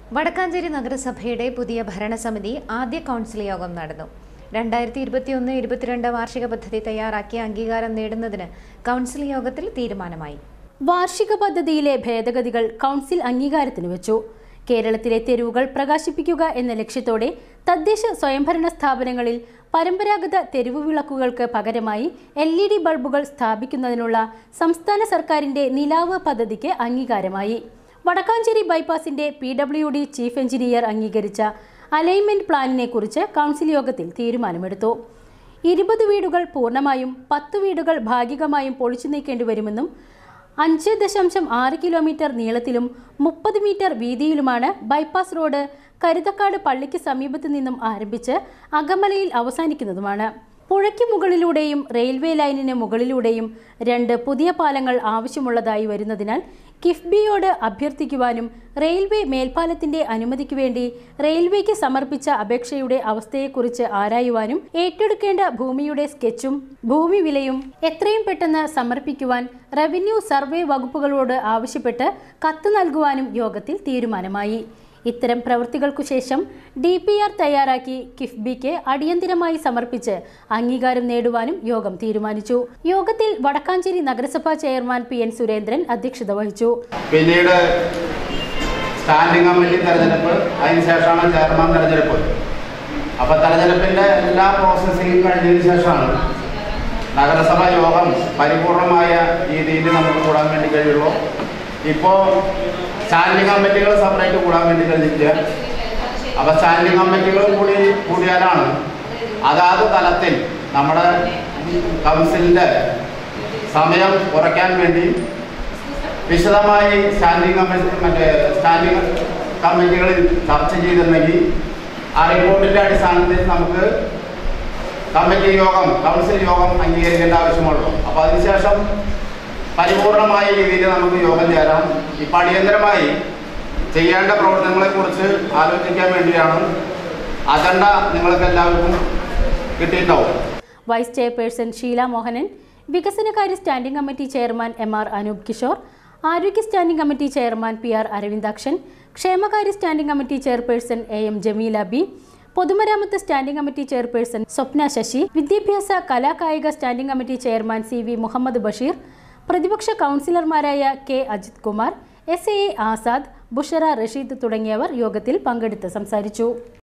വടക്കാഞ്ചേരി നഗരസഭയുടെ പുതിയ ഭരണസമിതി ആദ്യ കൗൺസിൽ യോഗം നടന്നു രണ്ടായിരത്തി ഇരുപത്തിയൊന്ന് ഇരുപത്തിരണ്ട് വാർഷിക പദ്ധതി തയ്യാറാക്കി അംഗീകാരം നേടുന്നതിന് കൗൺസിൽ യോഗത്തിൽ തീരുമാനമായി വാർഷിക പദ്ധതിയിലെ ഭേദഗതികൾ കൗൺസിൽ അംഗീകാരത്തിന് വെച്ചു കേരളത്തിലെ തെരുവുകൾ പ്രകാശിപ്പിക്കുക എന്ന ലക്ഷ്യത്തോടെ തദ്ദേശ സ്വയംഭരണ സ്ഥാപനങ്ങളിൽ പരമ്പരാഗത തെരുവു വിളക്കുകൾക്ക് പകരമായി എൽ ഇ ഡി ബൾബുകൾ സ്ഥാപിക്കുന്നതിനുള്ള സംസ്ഥാന സർക്കാരിന്റെ നിലാവ് പദ്ധതിക്ക് അംഗീകാരമായി വടക്കാഞ്ചേരി ബൈപ്പാസിന്റെ P W D chief engineer അംഗീകരിച്ച അലൈൻമെന്റ് പ്ലാനിനെ കുറിച്ച് കൗൺസിൽ യോഗത്തിൽ തീരുമാനമെടുത്തു ഇരുപത് വീടുകൾ പൂർണ്ണമായും പത്ത് വീടുകൾ ഭാഗികമായും പൊളിച്ചു നീക്കേണ്ടി വരുമെന്നും അഞ്ച് ദശാംശം ആറ് കിലോമീറ്റർ നീളത്തിലും മുപ്പത് മീറ്റർ വീതിയിലുമാണ് ബൈപ്പാസ് റോഡ് കരുതക്കാട് പള്ളിക്ക് സമീപത്ത് നിന്നും ആരംഭിച്ച് അകമലയിൽ അവസാനിക്കുന്നതുമാണ് പുഴയ്ക്ക് മുകളിലൂടെയും റെയിൽവേ ലൈനിന് മുകളിലൂടെയും രണ്ട് പുതിയ പാലങ്ങൾ ആവശ്യമുള്ളതായി വരുന്നതിനാൽ കിഫ്ബിയോട് അഭ്യർത്ഥിക്കുവാനും റെയിൽവേ മേൽപ്പാലത്തിന്റെ അനുമതിക്ക് വേണ്ടി റെയിൽവേക്ക് സമർപ്പിച്ച അപേക്ഷയുടെ അവസ്ഥയെക്കുറിച്ച് ആരായുവാനും ഏറ്റെടുക്കേണ്ട ഭൂമിയുടെ സ്കെച്ചും ഭൂമി വിലയും എത്രയും പെട്ടെന്ന് സമർപ്പിക്കുവാൻ റവന്യൂ സർവേ വകുപ്പുകളോട് ആവശ്യപ്പെട്ട് കത്ത് നൽകുവാനും യോഗത്തിൽ തീരുമാനമായി ഇത്തരം പ്രവൃത്തികൾക്കു ശേഷം ഡി പി ആർ തയ്യാറാക്കി കിഫ്ബിക്ക് അടിയന്തിരമായി സമർപ്പിച്ച് അംഗീകാരം നേടുവാനും യോഗം തീരുമാനിച്ചു യോഗത്തിൽ വടക്കാഞ്ചേരി നഗരസഭാ ചെയർമാൻ പി എൻ സുരേന്ദ്രൻ അധ്യക്ഷത വഹിച്ചു പിന്നീട് സ്റ്റാൻഡിംഗ് കമ്മിറ്റി തെരഞ്ഞെടുപ്പ് അതിനുശേഷമാണ് ചെയർമാൻ തെരഞ്ഞെടുപ്പ് അപ്പോൾ തെരഞ്ഞെടുപ്പിൻ്റെ എല്ലാ പ്രോസസ്സിങ്ങും കഴിഞ്ഞതിന് ശേഷമാണ് നഗരസഭ യോഗം പരിപൂർണമായ രീതിയിൽ നമുക്ക് കൂടാൻ വേണ്ടി കഴിയുള്ളൂ ഇപ്പോൾ സ്റ്റാൻഡിംഗ് കമ്മിറ്റികൾ സെപ്പറേറ്റ് കൂടാൻ വേണ്ടി കഴിഞ്ഞില്ല അപ്പോൾ സ്റ്റാൻഡിംഗ് കമ്മിറ്റികൾ കൂടി കൂടിയാലാണ് അതാത് തലത്തിൽ നമ്മുടെ കൗൺസിലിൻ്റെ സമയം കുറയ്ക്കാൻ വേണ്ടി വിശദമായി സ്റ്റാൻഡിംഗ് കമ്മിറ്റി മറ്റേ സ്റ്റാൻഡിംഗ് കമ്മിറ്റികളിൽ ചർച്ച ചെയ്തിട്ടുണ്ടെങ്കിൽ ആ റിപ്പോർട്ടിൻ്റെ അടിസ്ഥാനത്തിൽ നമുക്ക് കമ്മിറ്റി യോഗം കൗൺസിൽ യോഗം അംഗീകരിക്കേണ്ട ആവശ്യമുള്ളൂ അപ്പോൾ അതിനുശേഷം പരിപൂർണമായ രീതിയിൽ നമുക്ക് യോഗം ചേരാം ഇപ്പം അടിയന്തരമായി ചെയ്യേണ്ട പ്രവർത്തനങ്ങളെക്കുറിച്ച് ആലോചിക്കാൻ വേണ്ടിയാണ് അജണ്ട നിങ്ങൾക്ക് എല്ലാവർക്കും കിട്ടിയിട്ടുണ്ടാവും വൈസ് ചെയർപേഴ്സൺ ഷീല മോഹനൻ വികസനകാര്യ standing committee chairman M R Anoop Kishore ആരോഗ്യ standing committee chairman P R Aravindakshan ക്ഷേമകാര്യ standing committee chairperson A M Jameela B പൊതുമരാമത്ത് standing committee chairperson Swapna Sasi വിദ്യാഭ്യാസ കലാകായിക standing committee chairman C V Muhammad Basheer പ്രതിപക്ഷ കൗൺസിലർമാരായ K Ajith Kumar S A Azad Bushara Rasheed തുടങ്ങിയവർ യോഗത്തിൽ പങ്കെടുത്ത് സംസാരിച്ചു